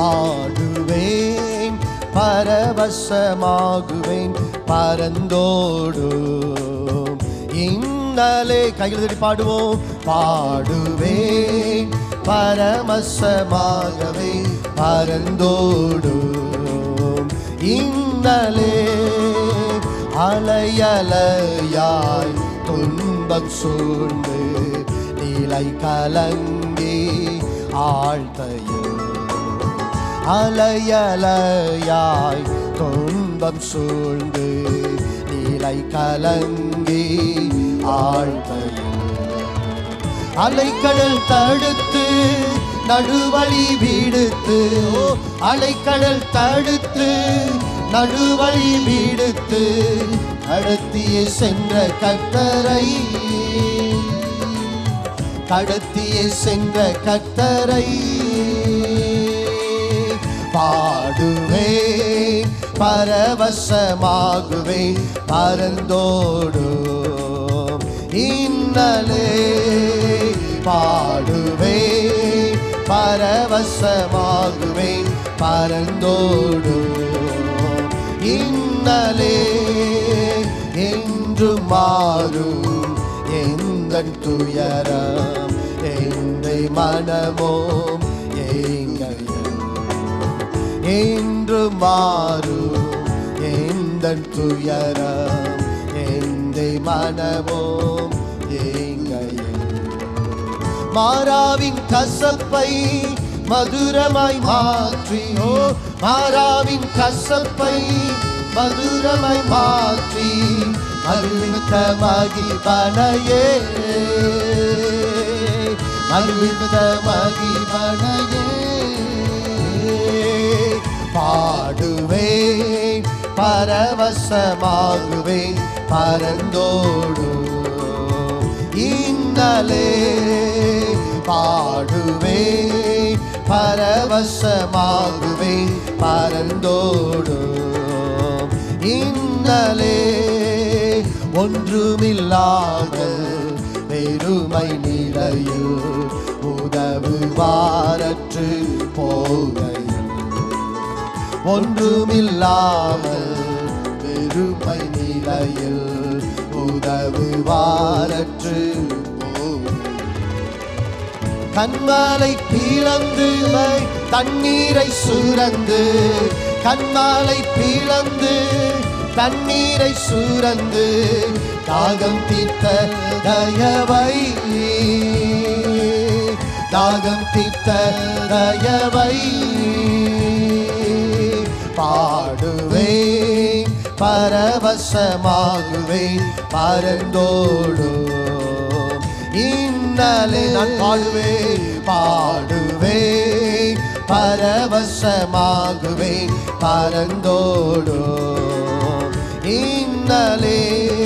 பாடுவேன் பரவசமாகுவேன் பரந்தோடும் இன்னலே கையில் தட்டி பாடுவோம் பாடுவேன் பரமசமாகவே பரந்தோடும் இன்னலே அலையலையாய் துன்பம் சூழ்ந்து நிலை கலங்கி ஆழ்த்தையில் அலையலையாய் துன்பம் சூழ்ந்து நிலை கலங்கி ஆழ்த்தையில் அலைக்கடல் தடுத்து நடுவழி விடுத்து ஓ, அலைக்கடல் தடுத்து நடுவழி விடுத்து நடத்திய சென்ற கத்தரை கடத்திய சென்ற கத்தரை பாடுவேன் பரவசமாகுவேன் பரந்தோடும் இன்னலே பாடுவேன் பரவசமாகுவேன் பரந்தோடும் இன்னலே என்று மாறும் எந்த துயரம் எந்தை மனமோம் எங்கள் என்று மாறும் எந்த துயரம் எந்தை மனமோம் எங்கள் மாறாவின் கசப்பை மதுரமாய் மாற்றியோ மாறாவின் கசப்பை மதுரமாய் மாற்றி மகிழ்வித்தமாகி பனையே மகிழ்வித்தமாகி பனையே பாடுவேன் பரவசமாகுவேன் பரந்தோடும் இன்னலே பாடுவேன் பரவசமாகுவேன் பரந்தோடும் இன்னலே ஒன்றுமில்லாமல் பெருமை நிலையில் உதவுவாரற்று போகையில் ஒன்றுமில்லாமல் பெருமை நிலையில் உதவுவாரற்று போகையில் கண்மாலை பிளந்து தண்ணீரை சுரந்து கண்மாலை பிளந்து தண்ணீரை சுரந்து தாகம் தீர்த்த தயவை தாகம் தீர்த்த தயவை பாடுவேன் பரவசமாகுவேன் பரந்தோடும் இன்னலே நான் பாடுவேன் பாடுவேன் பரவசமாகுவேன் பரந்தோடும் இன்னலே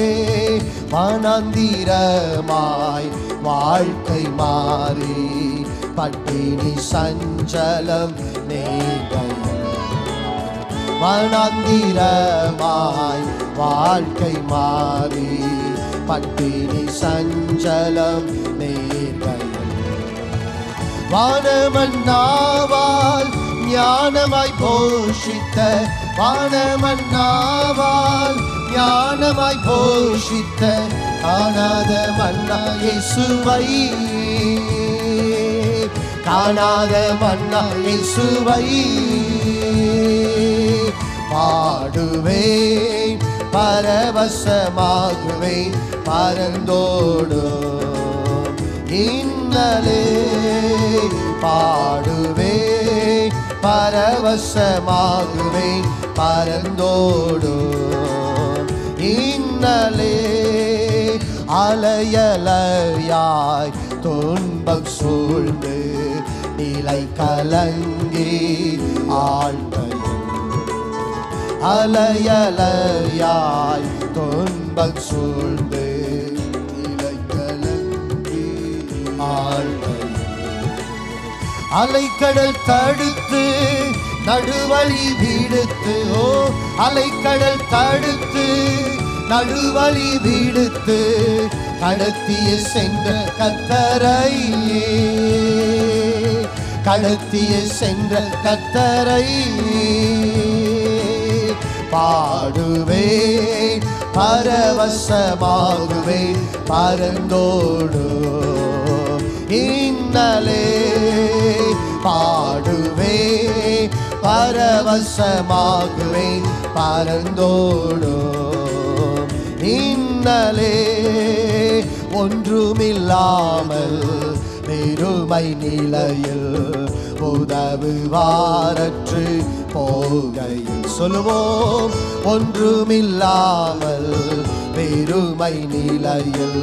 மனந்திரமாய் வாழ்க்கை மாறி பட்டினி சஞ்சலம் நீங்கையில் மனந்திரமாய் வாழ்க்கை மாறி பட்டினி சஞ்சலம் நேர்கையில் வானமன்னாவால் ஞானமாய் போஷித்த வானமன்னாவால் ஞானமாய் போஷித்த காணாத மன்னா இயேசுவை காணாத மன்னா இயேசுவை பாடுவேன் பரவசமாகுவேன் பரந்தோடும் இன்னலே பாடுவேன் பரவசமாகுவேன் பரந்தோடும் இன்னலே அலையலையாய் துன்பம் சூழ்ந்து நிலை கலங்கி ஆழ்கையில் அலையலையாய் துன்பம் சூழ்ந்து நிலை கலங்கி ஆழ்கையில் அலைக்கடல் தடுத்து நடுவழி விடுத்து ஓ அலைக்கடல் தடுத்து நடுவழி விடுத்து கடத்திய சென்ற கத்தரை கடத்திய சென்ற கத்தரை பாடுவே பரவசமாகுவே பரந்தோடு இன்னலே பாடுவே பரவசமாகுவே பரந்தோடு இன்னலே ஒன்றுமில்லாமல் வெறுமை நிலையில் உதவுவாரற்று போகையில் சொல்லுவோம் ஒன்றுமில்லாமல் வெறுமை நிலையில்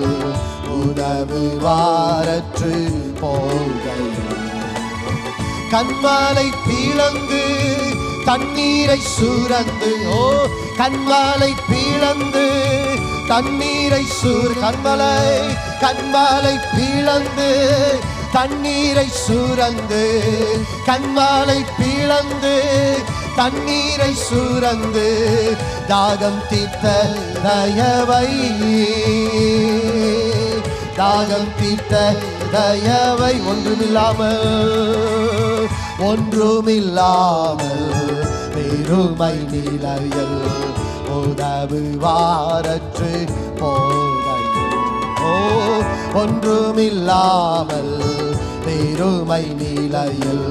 உதவுவாரற்று போகையில் கண்மாலை பீளந்து தண்ணீரை சூரந்து ஓ கண்மாலை பீளந்து தண்ணீரை சூர் கண்மலை கண்மாலை பீளந்து தண்ணீரை சூரந்து கண்மாலை பீளந்து தண்ணீரை சூரந்து தாகம் தீர்த்த தயவை தாகம் தீர்த்த தயவை ஒன்றுமில்லாமல் ஒன்றுமில்லாமல் பெருமை நிலையில் உதவுவாரற்று போகையில் ஓ ஒன்றுமில்லாமல் பெருமை நிலையில்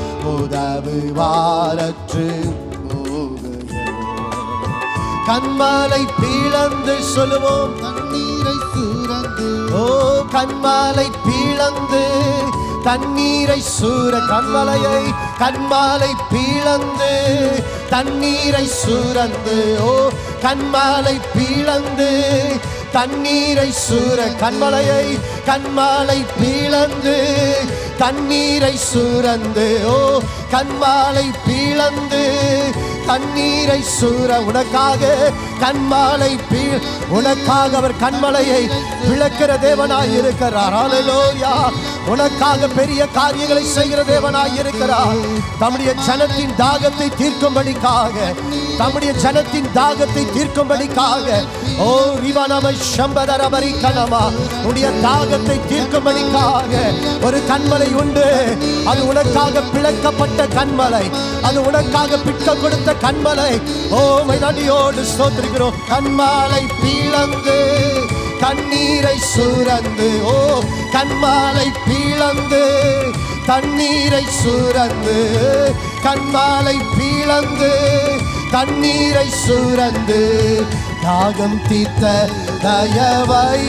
உதவுவாரற்று போகையில் கண்மாலை பீழந்து சொல்லுவோம் தண்ணீரை சூரந்து ஓ கண்மாலை பீழந்து தண்ணீரை சூர கண்மலையை கண்மாலை பீழந்து தண்ணீரை சூரந்து ஓ கண்மாலை பீழந்து தண்ணீரை சூர கண்மலையை கண்மாலை பீழந்து தண்ணீரை சூரந்து ஓ கண்மாலை பீழந்து தண்ணீரை சூர உனக்காக கண்மாலை பீ உனக்காக அவர் கண்மலையை விளக்கிற தேவனாய் இருக்கிறார் ஹalleluya உனக்காக பெரிய காரியங்களை செய்கிற தேவனாய் இருக்கிறார் தம்முடைய ஜனத்தின் தாகத்தை தீர்க்கும்படிக்காக தம்முடைய ஜனத்தின் தாகத்தை தீர்க்கும்படிக்காக ஓ ரிவனம சம்பதரபரி கனமா உடைய தாகத்தை தீர்க்கும்படிக்காக ஒரு கண்மலை உண்டு அது உனக்காக பிளக்கப்பட்ட கண்மலை அது உனக்காக பிட்க கொடுத்த கண்மலை ஓ நடியோடு ஸ்தோத்திரிக்கிறோம் கண்மாலை பீழந்து தண்ணீரை சூரந்து ஓ கண்மாலை பீழந்து தண்ணீரை சூரந்து கண்மாலை பீழந்து தண்ணீரை சூரந்து தாகம் தீர்த்த தயவை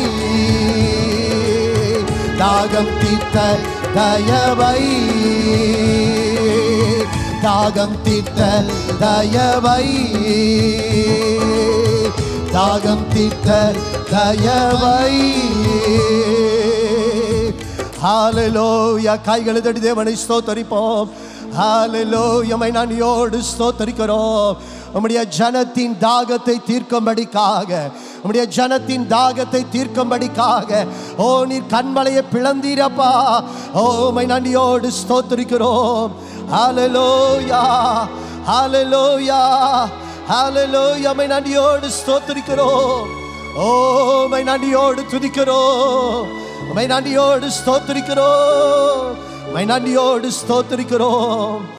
தாகம் தீர்த்த தயவை தாகம் தீர்த்த தயவை தாகம் தீர்த்த தயவை ஹalleluya கைகளை தட்டி தேவனை ஸ்தோத்தரிப்போம் ஹalleluya மை நன்றியோடு ஸ்தோத்தரிக்கிறோம் உம்முடைய ஜனத்தின் தாகத்தை தீர்க்கும்படிக்காக உம்முடைய ஜனத்தின் தாகத்தை தீர்க்கும்படிக்காக ஓ நீர் கண்மலையை பிளந்தீரப்பா ஓ மை நன்றியோடு ஸ்தோத்தரிக்கிறோம் ஹalleluya ஹalleluya ஹalleluya மை நன்றியோடு ஸ்தோத்தரிக்கிறோம் ஓ மை நன்றியோடு துதிக்கிறோம் மை நன்றியோடு ஸ்தோத்திரிக்கிறோம் மை நன்றியோடு ஸ்தோத்திரிக்கிறோம்